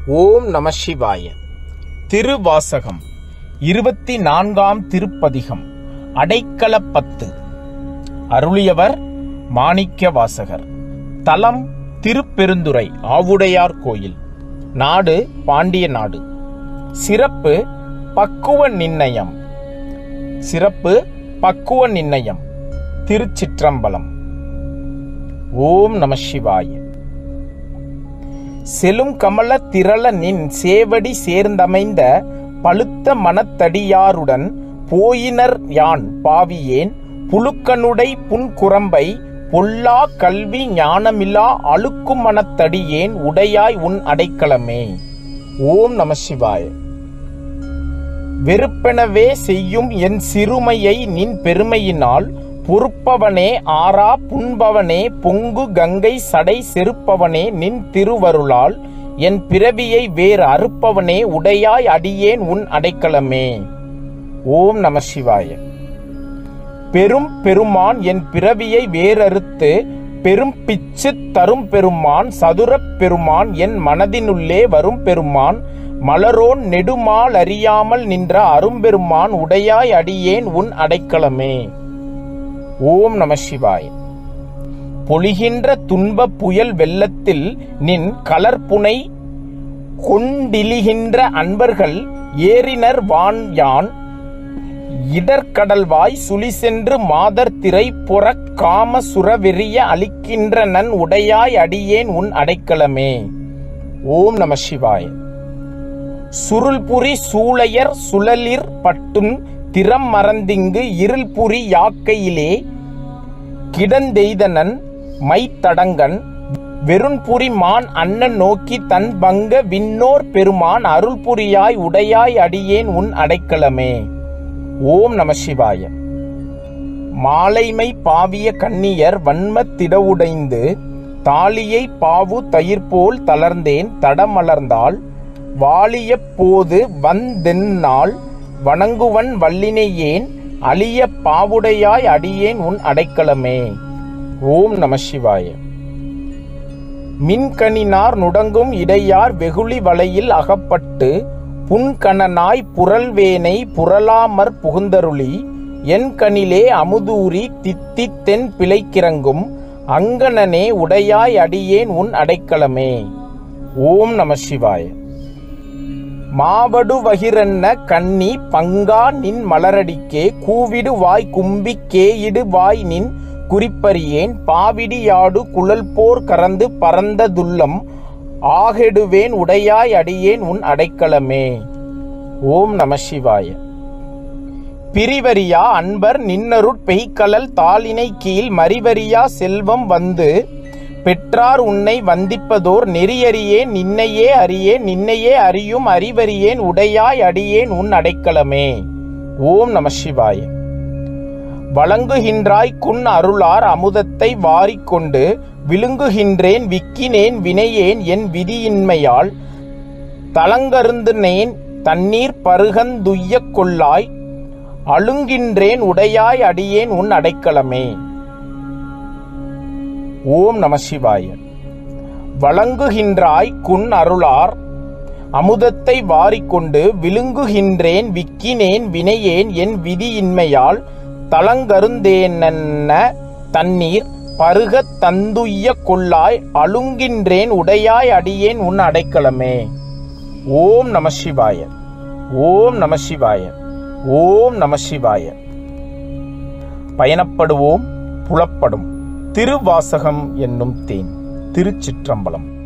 ஓம் நம சிவாய திருவாசகம் இருபத்தி நான்காம் திருப்பதிகம் அடைக்கலப்பத்து அருளியவர் மாணிக்க வாசகர் தலம் திருப்பெருந்துறை ஆவுடையார் கோயில் நாடு பாண்டிய நாடு சிறப்பு பக்குவ நிர்ணயம் சிறப்பு பக்குவ நிர்ணயம் திருச்சிற்றம்பலம் ஓம் நம சிவாய செலும் கமல திரள நின் சேவடி சேர்ந்தமைந்த பழுத்த மனத்தடியாருடன் போயினர் யான் பாவியேன் புழுக்கனுடை புன்குரம்பை பொல்லா கல்வி ஞானமில்லா அழுக்கும் மனத்தடியேன் உடையாய் உன் அடைக்கலமே ஓம் நம சிவாய வெறுப்பெனவே செய்யும் என் சிறுமையை நின் பெருமையினால் பொறுப்பவனே ஆறா புண்பவனே பொங்கு கங்கை சடை செருப்பவனே நின் திருவருளால் என் பிறவியை வேறு அறுப்பவனே உடையாய் அடியேன் உன் அடைக்கலமே ஓம் நம சிவாய பெரும் பெருமான் என் பிறவியை வேறறுத்து பெரும் பிச்சு தரும் பெருமான் சதுரப் பெருமான் என் மனதினுள்ளே வரும் பெருமான் மலரோன் நெடுமால் அறியாமல் நின்ற அரும்பெருமான் உடையாய் அடியேன் உன் அடைக்கலமே ஓம் நம சிவாய பொழிகின்ற துன்ப புயல் வெள்ளத்தில் நின் கலர்புனை கொண்டிலிகின்ற அன்பர்கள் ஏறினர் வான் யான் இடர்கடல்வாய் சுழி சென்று மாதர் திரை புறக் காம சுரவெறிய அளிக்கின்ற நன் உடையாய் அடியேன் உன் அடைக்கலமே ஓம் நம சிவாய சுருள்புரி சூளையர் சுழலிர் பட்டும் திறம் மறந்திங்கு இருள்புரி யாக்கையிலே கிடந்தெய்தனன் மைத்தடங்கன் வெறுன்புரி மான் அண்ணன் நோக்கி தன் பங்க விண்ணோர் பெருமான் அருள்புரியாய் உடையாய் அடியேன் உன் அடைக்கலமே ஓம் நம சிவாய மாலைமை பாவிய கன்னியர் வன்மத் திடவுடைந்து தாலியை பாவு தயிர் போல் தளர்ந்தேன் தடமலர்ந்தால் வாலிய போது வந்தென்னால் வணங்குவன் வல்லினையேன் அழிய பாவுடையாய் அடியேன் உன் அடைக்கலமே ஓம் நம சிவாய மின்கணினார் நுடங்கும் இடையார் வெகுளி வலையில் அகப்பட்டு புன்கணனாய் புரள்வேனை புரளாமற் புகுந்தருளி என் கணிலே அமுதூரி தித்தி தென் பிழைக்கிறங்கும் அங்கனனே உடையாய் அடியேன் உன் அடைக்கலமே ஓம் நம சிவாய மாவடு வகிரன்ன கண்ணி பங்கா நின் மலரடிக்கே கூவிடு வாய் கும்பி கேயிடு வாய் நின் குறிப்பறியேன் பாவிடியாடு குழல் போர் கறந்து பரந்த துல்லம் ஆகெடுவேன் உடையாய் அடியேன் உன் அடைக்கலமே ஓம் நம சிவாய பிரிவரியா அன்பர் நின்னருட் பெய்கலல் தாளினை கீழ் மறிவரியா செல்வம் வந்து பெற்றார் உன்னை வந்திப்பதோர் நெறியறியேன் நின்னையே அறியேன் நின்னையே அறியும் அறிவறியேன் உடையாய் அடியேன் உன் அடைக்கலமே ஓம் நம சிவாய வழங்குகின்றாய் குன் அருளார் அமுதத்தை வாரிக்கொண்டு விழுங்குகின்றேன் விக்கினேன் வினையேன் என் விதியின்மையால் தளங்கருந்துனேன் தண்ணீர் பருகந்துய்ய கொள்ளாய் அழுங்கின்றேன் உடையாய் அடியேன் உன் அடைக்கலமே ஓம் நம சிவாய வழங்குகின்றாய் குன் அருளார் அமுதத்தை வாரிக்கொண்டு விழுங்குகின்றேன் விக்கினேன் வினையேன் என் விதியின்மையால் தளங்கருந்தேனென்ன தண்ணீர் பருகத் தந்துய்ய கொள்ளாய் அழுங்கின்றேன் உடையாய் அடியேன் உன் அடைக்கலமே ஓம் நம சிவாய ஓம் நம சிவாய ஓம் நம சிவாய பயணப்படுவோம் புலப்படும் திருவாசகம் என்னும் தேன் திருச்சிற்றம்பலம்